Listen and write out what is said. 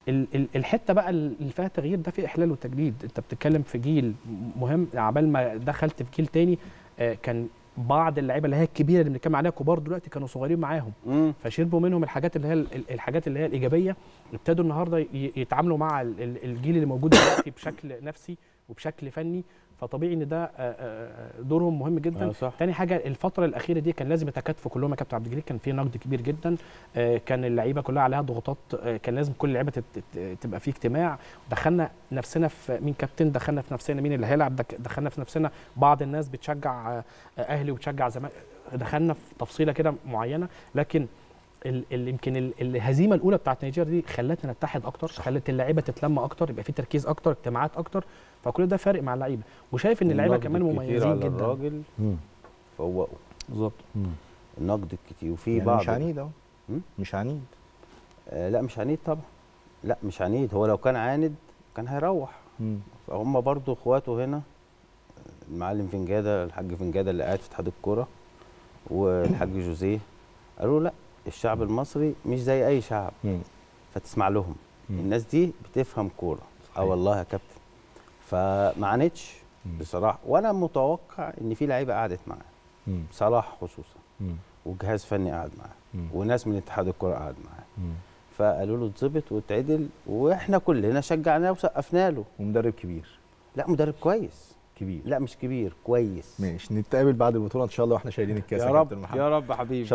ال- ال- الحته بقى اللي فيها تغيير ده في احلال وتجديد انت بتتكلم في جيل مهم عبال ما دخلت في جيل تاني آه، كان بعض اللعيبه اللي هي الكبيره اللي بنتكلم عليها كبار دلوقتي كانوا صغيرين معاهم مم. فشربوا منهم الحاجات اللي هي ال- ال- الحاجات اللي هي الايجابيه ابتدوا النهارده ي- يتعاملوا مع ال- ال- الجيل اللي موجود دلوقتي بشكل نفسي وبشكل فني فطبيعي ان ده آه، آه، دورهم مهم جدا آه، صح تاني حاجه الفتره الاخيره دي كان لازم يتكاتفوا كلهم يا كابتن عبد الجليل كان في نقد كبير جدا آه، كان اللعيبه كلها عليها ضغوطات آه، كان لازم كل اللعيبه تت- تت- تبقى في اجتماع دخلنا نفسنا في مين كابتن دخلنا في نفسنا مين اللي هيلعب دك- دخلنا في نفسنا بعض الناس بتشجع آه، اهلي وبتشجع زمان دخلنا في تفصيله كده معينه لكن ال- ال- يمكن ال- الهزيمه الاولى بتاعت نيجيريا دي خلتنا نتحد اكتر خلت اللعيبه تتلم اكتر يبقى في تركيز اكتر اجتماعات اكتر فكل ده فارق مع اللعيبه وشايف ان اللعيبه النقد كمان الكتير مميزين على جدا الراجل مم. فوقه بالظبط مم. النقد الكتير وفي يعني بعض مش عنيد اهو مم؟ مش عنيد آه لا مش عنيد طبعا لا مش عنيد هو لو كان عاند كان هيروح مم. فهم برضو اخواته هنا المعلم فنجاده الحاج فنجاده اللي قاعد في اتحاد الكوره والحاج جوزيه قالوا لا الشعب المصري مش زي اي شعب مم. فتسمع لهم مم. الناس دي بتفهم كوره اه صحيح. والله يا كابتن فما عانتش مم. بصراحه وانا متوقع ان في لعيبه قعدت معاه مم. صلاح خصوصا مم. وجهاز فني قعد معاه مم. وناس من اتحاد الكوره قعد معاه مم. فقالوا له اتظبط واتعدل واحنا كلنا شجعناه وسقفنا له ومدرب كبير لا مدرب كويس كبير لا مش كبير كويس ماشي نتقابل بعد البطوله ان شاء الله واحنا شايلين الكاس يا كابتن رب محمد. يا رب حبيبي